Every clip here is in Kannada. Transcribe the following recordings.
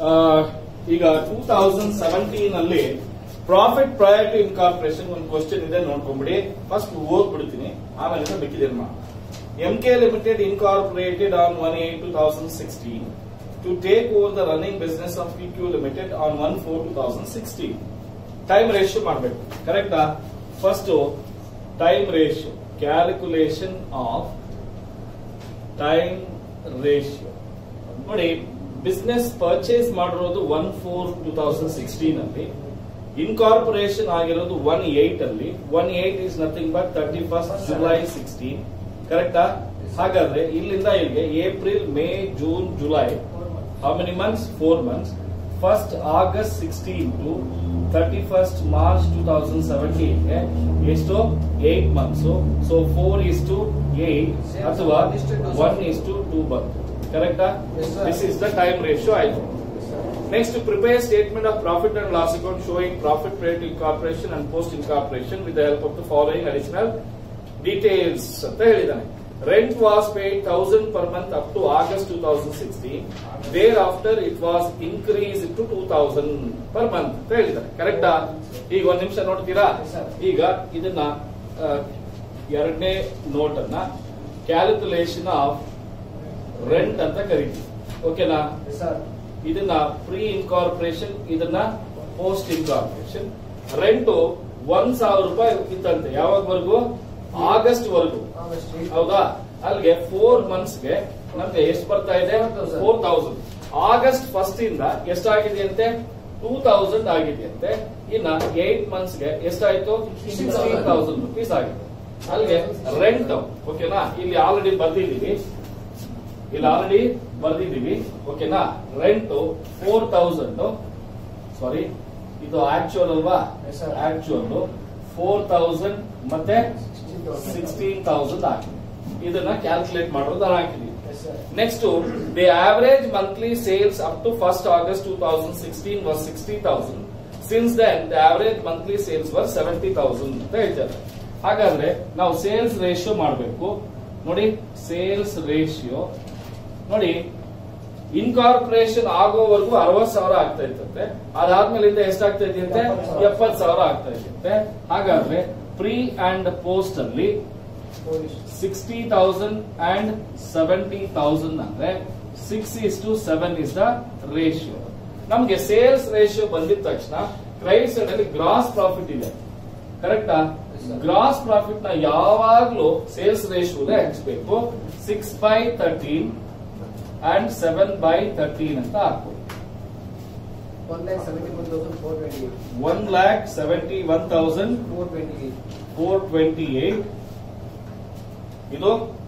ಈಗ ಟೂ ತೌಸಂಡ್ ಸೆವೆಂಟೀನ್ ಅಲ್ಲಿ ಪ್ರಾಫಿಟ್ ಪ್ರಯರ್ ಟು ಇನ್ಕಾರ್ಪೊರೇಷನ್ ಒಂದು ಕ್ವಶನ್ ಇದೆ ನೋಡ್ಕೊಂಡ್ಬಿಡಿ ಫಸ್ಟ್ ಓದ್ಬಿಡ್ತೀನಿ ಆಮೇಲೆ ಬೇಕಿದೆ M K limited incorporated on one eight two thousand sixteen to take over the running business of P Q limited on one four two thousand sixteen time ratio ಮಾಡಬೇಕು ಕರೆಕ್ಟಾ first time ratio calculation of time ratio ನೋಡಿ ಬಿಸ್ನೆಸ್ ಪರ್ಚೇಸ್ ಮಾಡಿರೋದು one four two thousand sixteen ಅಲ್ಲಿ ಇನ್ಕಾರ್ಪೊರೇಷನ್ ಆಗಿರೋದು ಒನ್ ಏಟ್ ಅಲ್ಲಿ one eight is nothing but thirty first July sixteen ಕರೆಕ್ಟಾ ಹಾಗಾದ್ರೆ ಇಲ್ಲಿಂದ ಇಲ್ಲಿಗೆ April May June July how many months four months first August sixteen to thirty first March two thousand ಸೆವೆಂಟೀನ್ಗೆ ಎಷ್ಟು eight months so four is to eight ಅಥವಾ ಒನ್ ಇಸ್ ಟು ಟೂ ಬಂತು ಕರೆಕ್ಟಾ Yes, sir. This is the time ratio ಆಯ್ತು next prepare statement of profit and loss account showing profit rate incorporation and post incorporation with help of the following additional details ಅಂತ ಹೇಳಿದ್ದಾನೆ rent was paid thousand per month up to August two thousand sixteen thereafter it was increase to two thousand per month ಅಂತ ಹೇಳಿದ್ದಾರೆ ಕರೆಕ್ಟಾ ಈಗ ಒಂದ್ ನಿಮಿಷ ನೋಡ್ತೀರಾ Yes, sir. ಈಗ ಇದನ್ನ ಆ, ಎರಡನೇ ನೋಟ್ ಅನ್ನ ಕ್ಯಾಲ್ಕುಲೇಷನ್ ಆಫ್ ರೆಂಟ್ ಅಂತ ಕರಿತೀವಿ ಓಕೆನಾ ಸರ್ ಇದನ್ನ ಪ್ರೀ ಇನ್ಕಾರ್ಪೊರೇಷನ್ ಇದನ್ನ ಪೋಸ್ಟ್ ಇನ್ಕಾರ್ಪೊರೇಷನ್ ರೆಂಟ್ ಒಂದ್ ಸಾವಿರ ರೂಪಾಯಿ ಇತ್ತಂತೆ ಯಾವಾಗವರೆಗೂ ಆಗಸ್ಟ್ ವರೆಗೂ ಹೌದಾ ಅಲ್ಲಿಗೆ ಫೋರ್ ಮಂತ್ಸ್ ಗೆ ನಮ್ಗೆ ಎಷ್ಟು ಬರ್ತಾ ಇದೆ 4,000. ಫೋರ್ ತೌಸಂಡ್ ಆಗಸ್ಟ್ ಫಸ್ಟ್ ಇಂದ ಎಷ್ಟಾಗಿದೆಯಂತೆ ಟೂ ತೌಸಂಡ್ ಆಗಿದೆಯಂತೆ ಇನ್ನ ಏಟ್ ಮಂತ್ಸ್ ಗೆ ಎಷ್ಟಾಯ್ತು ಸಿಕ್ಸ್ಟೀನ್ ತೌಸಂಡ್ ರುಪೀಸ್ ಆಗಿದೆ ಅಲ್ಲಿಗೆ ರೆಂಟ್ ಓಕೆನಾ ಇಲ್ಲಿ ಆಲ್ರೆಡಿ ಬರ್ದಿದ್ದೀವಿ ಇಲ್ಲಿ ಆಲ್ರೆಡಿ ಬರ್ದಿದ್ದೀವಿ ಓಕೆನಾ ರೆಂಟ್ ಫೋರ್ ತೌಸಂಡ್ ಸಾರಿ ಇದು ಆಕ್ಚುಯಲ್ ಅಲ್ವಾ Yes, sir. Actual four thousand ಮತ್ತೆ ಸಿಕ್ಸ್ಟೀನ್ ತೌಸಂಡ್ ಆಗಿದೆ ಇದನ್ನ ಕ್ಯಾಲ್ಕುಲೇಟ್ ಮಾಡೋದು ನಾನು ಹಾಕಿದೀನಿ next the average monthly sales up to first August two thousand sixteen was sixty thousand since then the average monthly sales were seventy thousand ಅಂತ ಹೇಳ್ತಾರೆ ಹಾಗಾದ್ರೆ ನಾವು ಸೇಲ್ಸ್ ರೇಷಿಯೋ ಮಾಡಬೇಕು ನೋಡಿ ಸೇಲ್ಸ್ ರೇಷಿಯೋ ನೋಡಿ ಇನ್ಕಾರ್ಪೊರೇಷನ್ ಆಗೋವರೆಗೂ ಅರವತ್ ಸಾವಿರ ಆಗ್ತಾ ಇತ್ತಂತೆ ಅದಾದ್ಮೇಲಿಂದ ಎಷ್ಟಾಗ್ತಾ ಇದೆಯಂತೆ ಎಪ್ಪತ್ ಸಾವಿರ ಆಗ್ತಾ ಇದೆಯಂತೆ ಹಾಗಾದ್ರೆ ಪ್ರೀ ಅಂಡ್ ಪೋಸ್ಟ್ ಅಲ್ಲಿ sixty thousand and seventy thousand ಅಂದ್ರೆ six is to seven is the ratio ನಮ್ಗೆ ಸೇಲ್ಸ್ ರೇಷಿಯೋ ಬಂದಿದ ತಕ್ಷಣ ಕ್ರೈಟ್ ಸೈಡ್ ಅಲ್ಲಿ ಗ್ರಾಸ್ ಪ್ರಾಫಿಟ್ ಇದೆ ಕರೆಕ್ಟಾ Yes, sir. ಗ್ರಾಸ್ ಪ್ರಾಫಿಟ್ ನ ಯಾವಾಗ್ಲೂ ಸೇಲ್ಸ್ ರೇಷಿಯೋಗೆ ಹಂಚ್ಬೇಕು six by thirteen and seven by thirteen ಅಂತ ಹಾಕ್ಬೋದು one lakh seventy one thousand four twenty one lakh seventy one thousand four twenty four twenty eight ಇದು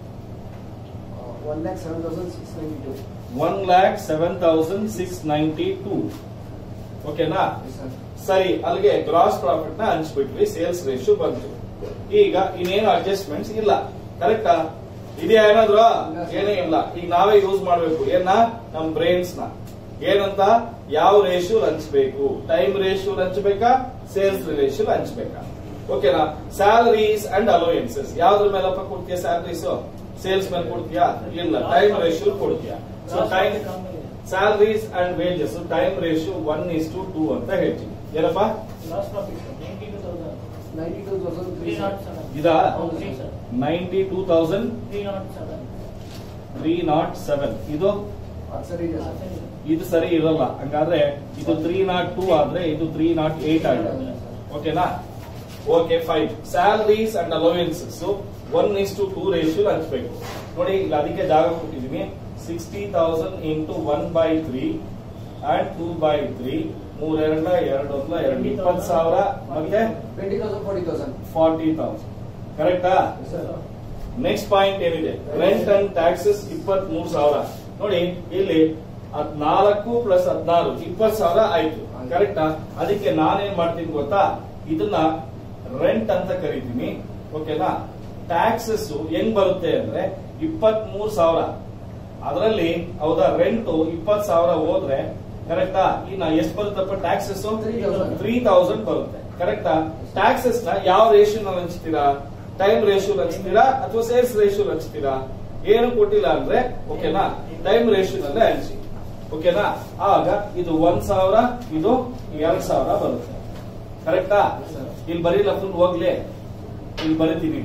one lakh seven thousand six ninety two one lakh seven thousand six ninety two ಓಕೆನಾ ಸರ್ ಸರಿ ಅಲ್ಲಿಗೆ ಗ್ರಾಸ್ ಪ್ರಾಫಿಟ್ ನ ಹಂಚ್ಬಿಟ್ವಿ ಸೇಲ್ಸ್ ರೇಷಿಯೋ ಬಂತು ಈಗ ಇನ್ನೇನು ಅಡ್ಜಸ್ಟ್ಮೆಂಟ್ಸ್ ಇಲ್ಲ ಕರೆಕ್ಟಾ ಇದೆಯಾ ಏನಾದ್ರು ಇಲ್ಲ sir. ಏನೇ ಇಲ್ಲ ಈಗ ನಾವೇ ಯೂಸ್ ಮಾಡ್ಬೇಕು ಏನ ನಮ್ ಬ್ರೈನ್ಸ್ ನ ಏನಂತ ಯಾವ ರೇಷಿಯೋ ಹಂಚ್ಬೇಕು ಟೈಮ್ ರೇಷಿಯೋ ಹಂಚ್ಬೇಕಾ ಸೇಲ್ಸ್ ರೇಷಿಯೋ ಹಂಚ್ಬೇಕಾ ಓಕೆನಾ ಸ್ಯಾಲರೀಸ್ ಅಂಡ್ ಅಲೋಯನ್ಸಸ್ ಯಾವ್ದ್ರ ಮೇಲಪ್ಪ ಕೊಡ್ತೀಯಾ ಸ್ಯಾಲರೀಸ್ ಸೇಲ್ಸ್ ಮೇಲೆ ಕೊಡ್ತೀಯಾ ಇಲ್ಲ ಟೈಮ್ ರೇಷಿಯೋ ಕೊಡ್ತೀಯಾ so time salaries and wages time ratio one is to two ಅಂತ ಹೇಳ್ತೀವಿ ಏನಪ್ಪ Loss profit, ninety two thousand. Ninety two thousand three Three not seven. ಇದಾ Oh, three sir. Ninety two thousand Three not seven. Three not seven ಇದು ಅದು ಸರಿ ಇದೆ ಸರ್ ಇದು ಸರಿ ಇರಲ್ಲ ಹಂಗಾದ್ರೆ ಇದು ತ್ರೀ ನಾಟ್ ಟೂ ಆದ್ರೆ ಇದು ತ್ರೀ ನಾಟ್ ಏಟ್ ಆಗಿದೆ ಓಕೆನಾ okay fine salaries and allowances one is to two ratio ಹಂಚ್ಬೇಕು ನೋಡಿ ಈಗ ಅದಕ್ಕೆ ಜಾಗ ಕೊಟ್ಟಿದೀನಿ sixty thousand into one by three and two by three ಮೂರ್ ಎರಡ ಎರಡು ಒಂದ ಎರಡು ಇಪ್ಪತ್ತು ಸಾವಿರ ಮತ್ತೆ twenty thousand forty thousand forty thousand ಕರೆಕ್ಟಾ ಸರ್ ನೆಕ್ಸ್ಟ್ ಪಾಯಿಂಟ್ ಏನಿದೆ ರೆಂಟ್ ಅಂಡ್ ಟ್ಯಾಕ್ಸಸ್ ಇಪ್ಪತ್ತ್ ಮೂರು ಸಾವಿರ ನೋಡಿ ಇಲ್ಲಿ ಹದ್ನಾಲ್ಕು ಪ್ಲಸ್ ಹದಿನಾರು ಇಪ್ಪತ್ ಸಾವಿರ ಆಯ್ತು ಕರೆಕ್ಟಾ ಅದಕ್ಕೆ ನಾನೇನ್ ಮಾಡ್ತೀನಿ ಗೊತ್ತಾ ಇದನ್ನ ರೆಂಟ್ ಅಂತ ಕರಿತೀನಿ ಓಕೆನಾ ಟ್ಯಾಕ್ಸಸ್ ಹೆಂಗ್ ಬರುತ್ತೆ ಅಂದ್ರೆ ಇಪ್ಪತ್ತ್ ಮೂರು ಸಾವಿರ ಅದರಲ್ಲಿ ಹೌದಾ ರೆಂಟ್ ಇಪ್ಪತ್ ಸಾವಿರ ಹೋದ್ರೆ ಕರೆಕ್ಟಾ ಇನ್ನ ಎಷ್ಟು ಬರುತ್ತಪ್ಪ ಟ್ಯಾಕ್ಸಸ್ 3,000. ತ್ರೀ ತೌಸಂಡ್ ಬರುತ್ತೆ ಕರೆಕ್ಟಾ ಟ್ಯಾಕ್ಸಸ್ ನ ಯಾವ ರೇಷಿಯೋನಲ್ಲಿ ಹಂಚ್ತೀರಾ ಟೈಮ್ ರೇಷಿಯೋ ಹಂಚ್ತೀರಾ ಅಥವಾ ಸೇಲ್ಸ್ ರೇಷಿಯೋ ಹಂಚ್ತೀರಾ ಏನು ಕೊಟ್ಟಿಲ್ಲ ಅಂದ್ರೆ ಓಕೆನಾ ಟೈಮ್ ರೇಷಿಯೋನಲ್ಲೇ ಹಂಚಿ ಓಕೆನಾ ಆಗ ಇದು ಒಂದ್ ಸಾವಿರ ಇದು ಎರಡ್ ಸಾವಿರ ಬರುತ್ತೆ ಕರೆಕ್ಟಾ ಇಲ್ಲಿ ಬರೀಲ್ಲ ಫುಲ್ ಹೋಗ್ಲಿ ಇಲ್ಲಿ ಬರಿತೀನಿ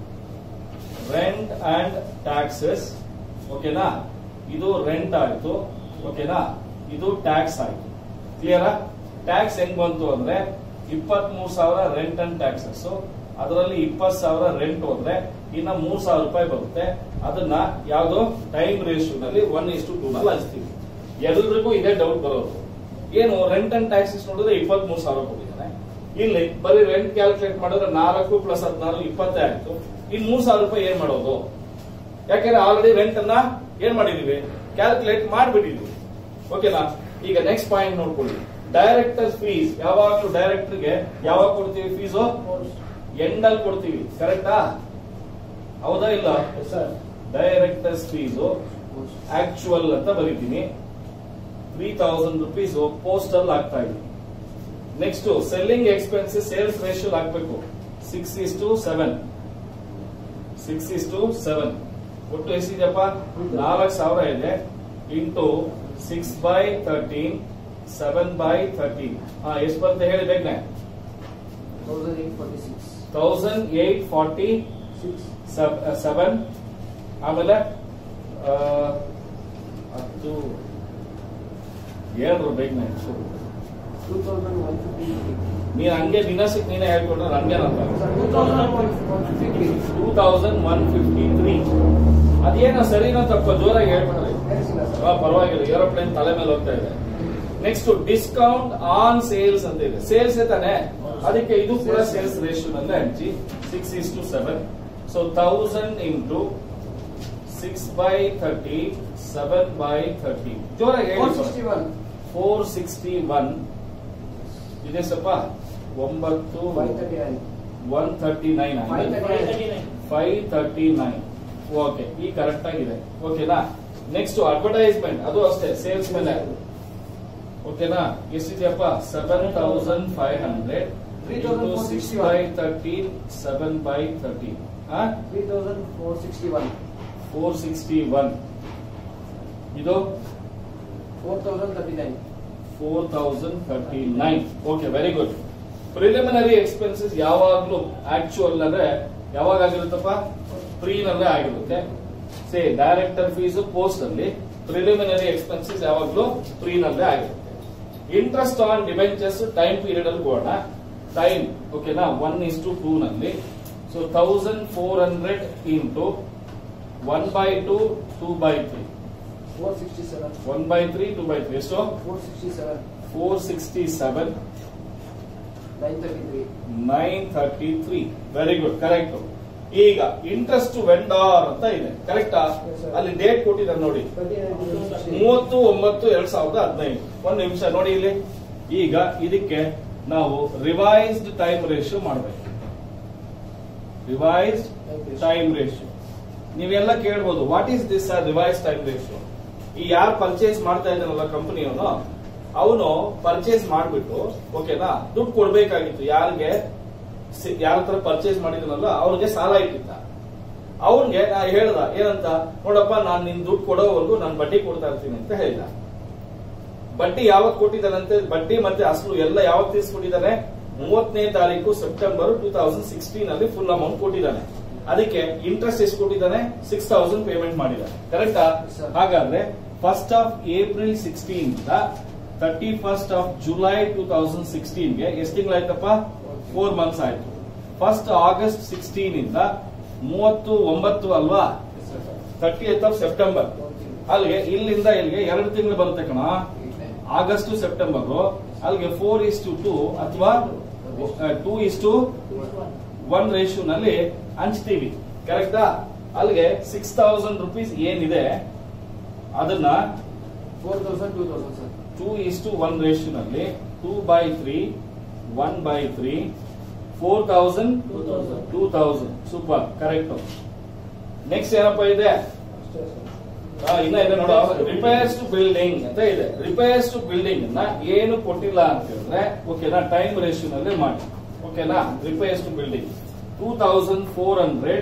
ರೆಂಟ್ ಅಂಡ್ ಟ್ಯಾಕ್ಸಸ್ ಓಕೆನಾ ಇದು ರೆಂಟ್ ಆಯ್ತು ಓಕೆನಾ ಇದು ಟ್ಯಾಕ್ಸ್ ಆಯ್ತು ಕ್ಲಿಯರಾ ಟ್ಯಾಕ್ಸ್ ಹೆಂಗ್ ಬಂತು ಅಂದ್ರೆ ಇಪ್ಪತ್ತ್ ಮೂರ್ ಸಾವಿರ ರೆಂಟ್ ಅಂಡ್ ಟ್ಯಾಕ್ಸಸ್ ಅದರಲ್ಲಿ ಇಪ್ಪತ್ ಸಾವಿರ ರೆಂಟ್ ಹೋದ್ರೆ ಇನ್ನ ಮೂರ್ ಸಾವಿರ ರೂಪಾಯಿ ಬರುತ್ತೆ ಅದನ್ನ ಯಾವ್ದು ಟೈಮ್ ರೇಷಿಯೋನಲ್ಲಿ ಒನ್ ಇಷ್ಟು ಟೂ ನಲ್ಲಿ ಹಂಚ್ತೀವಿ ಎಲ್ರಿಗೂ ಇದೇ ಡೌಟ್ ಬರೋದು ಏನು ರೆಂಟ್ ಅಂಡ್ ಟ್ಯಾಕ್ಸಸ್ ನೋಡಿದ್ರೆ ಇಪ್ಪತ್ತ್ ಮೂರ್ ಸಾವಿರ ಕೊಟ್ಟಿದ್ದಾನೆ ಇಲ್ಲಿ ಬರೀ ರೆಂಟ್ ಕ್ಯಾಲ್ಕುಲೇಟ್ ಮಾಡಿದ್ರೆ ನಾಲ್ಕು ಪ್ಲಸ್ ಹದಿನಾರು ಇಪ್ಪತ್ತೇ ಆಯ್ತು ಇನ್ ಮೂರ್ ಸಾವಿರ ರೂಪಾಯಿ ಏನ್ ಮಾಡೋದು ಯಾಕೆಂದ್ರೆ ಆಲ್ರೆಡಿ ರೆಂಟ್ ಅನ್ನ ಏನ್ ಮಾಡಿದೀವಿ ಕ್ಯಾಲ್ಕುಲೇಟ್ ಮಾಡ್ಬಿಟ್ಟಿದೀವಿ ಓಕೆನಾ ಈಗ ನೆಕ್ಸ್ಟ್ ಪಾಯಿಂಟ್ ನೋಡ್ಕೊಳ್ಳಿ ಡೈರೆಕ್ಟರ್ ಫೀಸ್ ಯಾವಾಗಲೂ ಡೈರೆಕ್ಟರ್ಗೆ ಯಾವಾಗ ಕೊಡ್ತೀವಿ ಫೀಸು ಎಂಡ್ ಅಲ್ಲಿ ಕೊಡ್ತೀವಿ ಕರೆಕ್ಟಾ ಹೌದಾ ಇಲ್ಲ ಸರ್ ಡೈರೆಕ್ಟರ್ಸ್ ಫೀಸು ಆಕ್ಚುಯಲ್ ಅಂತ ಬರೀತೀನಿ ತ್ರೀ ತೌಸಂಡ್ ರುಪೀಸ್ ಪೋಸ್ಟ್ ಅಲ್ಲಿ ಹಾಕ್ತಾ ಇದ್ದೀನಿ next selling expenses sales ratio ಹಾಕ್ಬೇಕು six is to seven six is to seven ಒಟ್ಟು ಎಷ್ಟಿದೆಯಪ್ಪ ನಾಲ್ಕು ಸಾವಿರ ಇದೆ into six by thirteen seven by thirteen ಹಾ ಎಷ್ಟು ಬರುತ್ತೆ ಹೇಳಿ ಬೇಗನೆ thousand eight forty six thousand eight forty six seven ಆಮೇಲೆ ಆ, ಹತ್ತು ಏಳ್ರು ಬೇಗನೆ ಟೂ ತೌಸಂಡ್ ಒನ್ ಫಿಫ್ಟಿ ನೀನ್ ಹಂಗೆ ದಿನಸಿಕ್ ನೀನೇ ಹೇಳ್ಕೊಂಡ್ರೆ ನನ್ಗೇನಂತ sir two thousand one fifty two thousand one fifty three ಅದೇನೋ ಸರಿನೋ ತಪ್ಪ ಜೋರಾಗಿ ಹೇಳ್ಬಿಡ್ರಿ ಹೇಳ್ಸಿಲ್ಲ ಸರ್ ಆ, ಪರವಾಗಿಲ್ಲ ಏರೋಪ್ಲೇನ್ ತಲೆ ಮೇಲೆ ಹೋಗ್ತಾ ಇದೆ ನೆಕ್ಸ್ಟ್ ಡಿಸ್ಕೌಂಟ್ ಆನ್ ಸೇಲ್ಸ್ ಅಂತ ಇದೆ ಸೇಲ್ಸ್ ತಾನೆ ಅದಕ್ಕೆ ಇದು ಕೂಡ ಸೇಲ್ಸ್ ರೇಷಿಯೋ ನಲ್ಲಿ ಹಂಚಿ six is to seven so thousand into six by thirty seven by thirty ಜೋರಾಗಿ ಫೋರ್ ಹೇಳಿ sixty one four sixty one ಇದೆ ಸ್ವಲ್ಪ ಒಂಬತ್ತು five thirty nine one thirty nine Five thirty ಆಗಿದೆ ಫೈವ್ ತರ್ಟಿ ನೈನ್ ಓಕೆ ಈ ಕರೆಕ್ಟ್ ಆಗಿದೆ ಓಕೆನಾ ನೆಕ್ಸ್ಟ್ ಅಡ್ವರ್ಟೈಸ್ಮೆಂಟ್ ಅದು ಅಷ್ಟೇ ಸೇಲ್ಸ್ ಮೇಲೆ ಓಕೆನಾ ಎಷ್ಟಿದೆಯಪ್ಪ seven thousand five hundred 3,461. Six by thirteen seven by thirteen three thousand four sixty one four sixty one ಇದು four thousand thirty nine four thousand thirty nine okay very good preliminary expenses ಯಾವಾಗ್ಲೂ ಆಕ್ಚುಯಲ್ ಅಂದ್ರೆ ಯಾವಾಗ ಆಗಿರುತ್ತಪ್ಪ ಪ್ರೀ ನಲ್ಲೇ ಆಗಿರುತ್ತೆ ಸೇ ಡೈರೆಕ್ಟರ್ ಫೀಸ್ ಪೋಸ್ಟ್ ಅಲ್ಲಿ ಪ್ರಿಲಿಮಿನರಿ ಎಕ್ಸ್ಪೆನ್ಸಸ್ ಯಾವಾಗ್ಲೂ ಪ್ರೀ ನಲ್ಲೇ ಆಗಿರುತ್ತೆ interest on debentures time period ಅಲ್ಲಿ ಕೊಡೋಣ ಟೈಮ್ ಓಕೆನಾ ಒನ್ ಇಸ್ ಟು ಟೂ ನಲ್ಲಿ so thousand four hundred into one by two two by three four sixty seven one by three two by three ಎಷ್ಟು four sixty seven four sixty seven nine thirty three nine thirty three very good correct ಈಗ ಇಂಟ್ರೆಸ್ಟ್ ವೆಂಡಾರ್ ಅಂತ ಇದೆ ಕರೆಕ್ಟಾ Yes, sir. ಅಲ್ಲಿ ಡೇಟ್ ಕೊಟ್ಟಿದ್ದಾರೆ ನೋಡಿ ತರ್ಟಿ ನೈನ್ ಮೂವತ್ತು ಒಂಬತ್ತು ಎರಡ್ ಸಾವಿರದ ಹದಿನೈದು ಒಂದ್ ನಿಮಿಷ ನೋಡಿ ಇಲ್ಲಿ ಈಗ ಇದಕ್ಕೆ ನಾವು ರಿವೈಸ್ಡ್ ಟೈಮ್ ರೇಷಿಯೋ ಮಾಡಬೇಕು ರಿವೈಸ್ಡ್ ಟೈಮ್ ರೇಷಿಯೋ ನೀವೆಲ್ಲ ಕೇಳ್ಬೋದು what is this revise time ratio ಈ ಯಾರು ಪರ್ಚೇಸ್ ಮಾಡ್ತಾ ಇದ್ದಾನಲ್ಲ ಕಂಪನಿಯವನು ಅವನು ಪರ್ಚೇಸ್ ಮಾಡ್ಬಿಟ್ಟು ಓಕೆನಾ ದುಡ್ಡು ಕೊಡ್ಬೇಕಾಗಿತ್ತು ಯಾರಿಗೆ ಯಾರ ಹತ್ರ ಪರ್ಚೇಸ್ ಮಾಡಿದ್ನಲ್ಲ ಅವ್ರಿಗೆ ಸಾಲ ಇಟ್ಟಿದ್ದ ಅವನ್ಗೆ ನಾ ಹೇಳ್ದ ಏನಂತ ನೋಡಪ್ಪ ನಾನ್ ನಿನ್ ದುಡ್ಡು ಕೊಡೋವರೆಗೂ ನಾನು ಬಡ್ಡಿ ಕೊಡ್ತಾ ಇರ್ತೀನಿ ಅಂತ ಹೇಳಿದ ಬಡ್ಡಿ ಯಾವತ್ ಕೊಟ್ಟಿದ್ದಾನಂತೆ ಬಡ್ಡಿ ಮತ್ತೆ ಅಸಲು ಎಲ್ಲ ಯಾವತ್ ತೀರ್ಸ್ಕೊಟ್ಟಿದ್ದಾನೆ ಮೂವತ್ತನೇ ತಾರೀಕು ಸೆಪ್ಟೆಂಬರ್ ಟೂ ತೌಸಂಡ್ ಸಿಕ್ಸ್ಟೀನ್ ಅಲ್ಲಿ ಫುಲ್ ಅಮೌಂಟ್ ಕೊಟ್ಟಿದ್ದಾನೆ ಅದಕ್ಕೆ ಇಂಟ್ರೆಸ್ಟ್ ಎಷ್ಟು ಕೊಟ್ಟಿದ್ದಾನೆ ಸಿಕ್ಸ್ ತೌಸಂಡ್ ಪೇಮೆಂಟ್ ಮಾಡಿದ್ದಾನೆ ಕರೆಕ್ಟಾ Sir. ಹಾಗಾದ್ರೆ first of April sixteen thirty first of July two thousand sixteen ಗೆ ಎಷ್ಟು ತಿಂಗಳಾಯ್ತಪ್ಪ ಫೋರ್ ಮಂತ್ಸ್ ಆಯ್ತು ಫಸ್ಟ್ ಆಗಸ್ಟ್ ಸಿಕ್ಸ್ಟೀನ್ ಇಂದ ಮೂವತ್ತು ಒಂಬತ್ತು ಅಲ್ವಾ ತರ್ಟಿ ಆಫ್ ಸೆಪ್ಟೆಂಬರ್ ಅಲ್ಲಿಗೆ ಇಲ್ಲಿಂದ ಇಲ್ಲಿಗೆ ಎರಡು ತಿಂಗಳು ಬರುತ್ತೆ ಕಣ ಆಗಸ್ಟ್ ಸೆಪ್ಟೆಂಬರ್ ಅಲ್ಲಿಗೆ ಫೋರ್ ಇಸ್ ಟು ಟೂ ಅಥವಾ two is to one ratio ನಲ್ಲಿ ಹಂಚ್ತೀವಿ ಕರೆಕ್ಟಾ ಅಲ್ಲಿಗೆ ಸಿಕ್ಸ್ ತೌಸಂಡ್ ರುಪೀಸ್ ಏನಿದೆ ಅದನ್ನ four thousand two thousand sir two is to one ratio ನಲ್ಲಿ two by three one by three four thousand 2,000. Two thousand super correct next ಏನಪ್ಪಾ ಇದೆ ಅಷ್ಟೇ ಸರ್ ಆ, ಇನ್ನ ಇದೆ ನೋಡು ರಿಪೇರ್ಸ್ ಟು ಬಿಲ್ಡಿಂಗ್ ಅಂತ ಇದೆ ರಿಪೇರ್ಸ್ ಟು ಬಿಲ್ಡಿಂಗ್ ನ ಏನು ಕೊಟ್ಟಿಲ್ಲ ಅಂತ ಹೇಳಿದ್ರೆ ಓಕೆನಾ ಟೈಮ್ ರೇಷಿಯೋ ನಲ್ಲಿ ಮಾಡಿ ಓಕೆನಾ repairs to building two thousand four hundred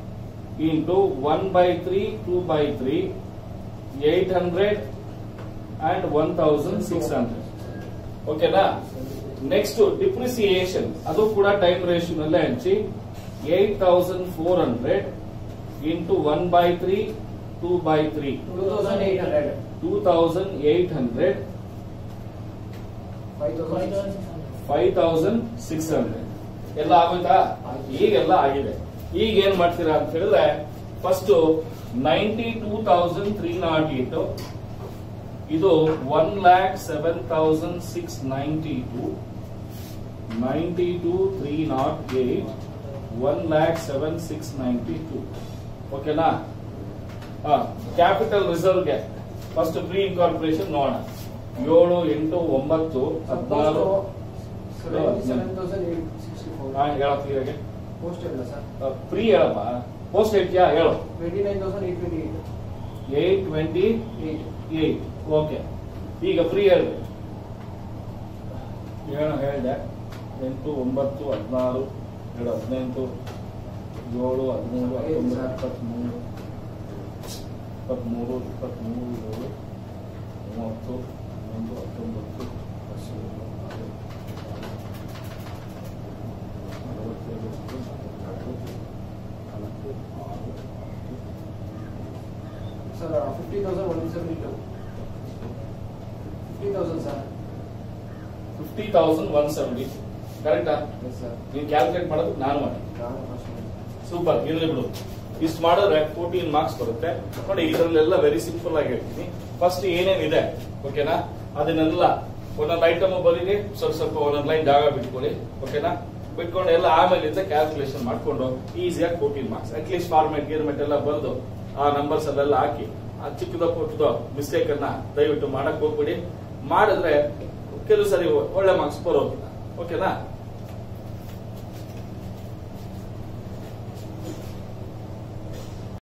into one by three two by three eight hundred and one thousand six hundred ಓಕೆನಾ ನೆಕ್ಸ್ಟ್ ಡಿಪ್ರಿಸಿಯೇಷನ್ ಅದು ಕೂಡ ಟೈಮ್ ರೇಷಿಯೋನಲ್ಲೇ ಹಂಚಿ eight thousand four hundred into one by three two by three two thousand eight hundred two thousand eight hundred five five thousand thousand five thousand six hundred ಎಲ್ಲ ಆಗೋಯ್ತಾ ಈಗೆಲ್ಲ ಆಗಿದೆ ಈಗ ಏನ್ ಮಾಡ್ತೀರಾ ಅಂತ ಹೇಳಿದ್ರೆ first ninety two thousand three nought eight ಇದು one lakh seven thousand six ninety two ninety two three nought eight one lakh seven six ninety two ಓಕೆನಾ ಕ್ಯಾಪಿಟಲ್ ರಿಸರ್ವ್ಗೆ ಫಸ್ಟ್ ಪ್ರೀ ಇನ್ಕಾರ್ಪೊರೇಷನ್ ನೋಡೋಣ ಏಳು ಎಂಟು ಒಂಬತ್ತು ಹದಿನಾರು seven thousand eight sixty four ಹಾ, ಹೇಳಪ್ಪ ಇವಾಗೆ ಪೋಸ್ಟ್ ಇಲ್ಲ ಸರ್ ಫ್ರೀ ಹೇಳಪ್ಪ ಪೋಸ್ಟ್ ಹೇಳ್ತೀಯಾ ಹೇಳು twenty nine thousand eight twenty eight eight twenty eight eight okay ಈಗ ಫ್ರೀ ಹೇಳ್ರಿ ಏನು ಹೇಳಿದೆ ಎಂಟು ಒಂಬತ್ತು ಹದಿನಾರು ಎರಡು ಹದಿನೆಂಟು ಏಳು ಹದಿಮೂರು ಹತ್ತೊಂಬತ್ತು ಇಪ್ಪತ್ತ್ಮೂರು ಇಪ್ಪತ್ತ್ಮೂರು ಇಪ್ಪತ್ತ್ಮೂರು ಏಳು ಮೂವತ್ತು ಹನ್ನೊಂದು ಹತ್ತೊಂಬತ್ತು ಇಪ್ಪತ್ತೇಳು, ನಲವತ್ತೇಳು, ನಲವತ್ತೆರಡು, ನಾಲ್ಕು, ಆರು, sir fifty thousand one seventy two fifty thousand sir fifty thousand one seventy ಕರೆಕ್ಟಾ ಎಸ್ ಸರ್ ನೀವು ಕ್ಯಾಲ್ಕುಲೇಟ್ ಮಾಡೋದು ನಾನು ಮಾಡಿ ನಾನು ಫಸ್ಟ್ ಸೂಪರ್ ಇರಲಿ ಬಿಡು ಇಷ್ಟು ಮಾಡಿದ್ರೆ ಫೋರ್ಟೀನ್ ಮಾರ್ಕ್ಸ್ ಬರುತ್ತೆ ನೋಡಿ ಇದರಲ್ಲೆಲ್ಲ ವೆರಿ ಸಿಂಪಲ್ ಆಗಿ ಹೇಳ್ತೀನಿ ಫಸ್ಟ್ ಏನೇನಿದೆ ಓಕೆನಾ ಅದನ್ನೆಲ್ಲ ಒಂದೊಂದು ಐಟಮ್ ಬರೀರಿ ಸ್ವಲ್ಪ ಸ್ವಲ್ಪ ಒಂದೊಂದು ಲೈನ್ ಜಾಗ ಬಿಟ್ಕೊಳ್ಳಿ ಓಕೆನಾ ಬಿಟ್ಕೊಂಡು ಎಲ್ಲ ಆಮೇಲಿಂದ ಕ್ಯಾಲ್ಕುಲೇಷನ್ ಮಾಡ್ಕೊಂಡು ಈಸಿಯಾಗಿ ಫೋರ್ಟೀನ್ ಮಾರ್ಕ್ಸ್ ಅಟ್ಲೀಸ್ಟ್ ಫಾರ್ಮೆಟ್ ಗೀರ್ಮೆಟ್ ಎಲ್ಲ ಬರೆದು ಆ ನಂಬರ್ಸ್ ಅಲ್ಲೆಲ್ಲ ಹಾಕಿ ಆ ಚಿಕ್ಕದ ಪುಟ್ಟದ ಮಿಸ್ಟೇಕ್ ಅನ್ನ ದಯವಿಟ್ಟು ಮಾಡಕ್ ಹೋಗ್ಬಿಡಿ ಮಾಡಿದ್ರೆ ಕೆಲವು ಸರಿ ಒಳ್ಳೆ ಮಾರ್ಕ್ಸ್ ಬರೋದಿಲ್ಲ ಓಕೆನಾ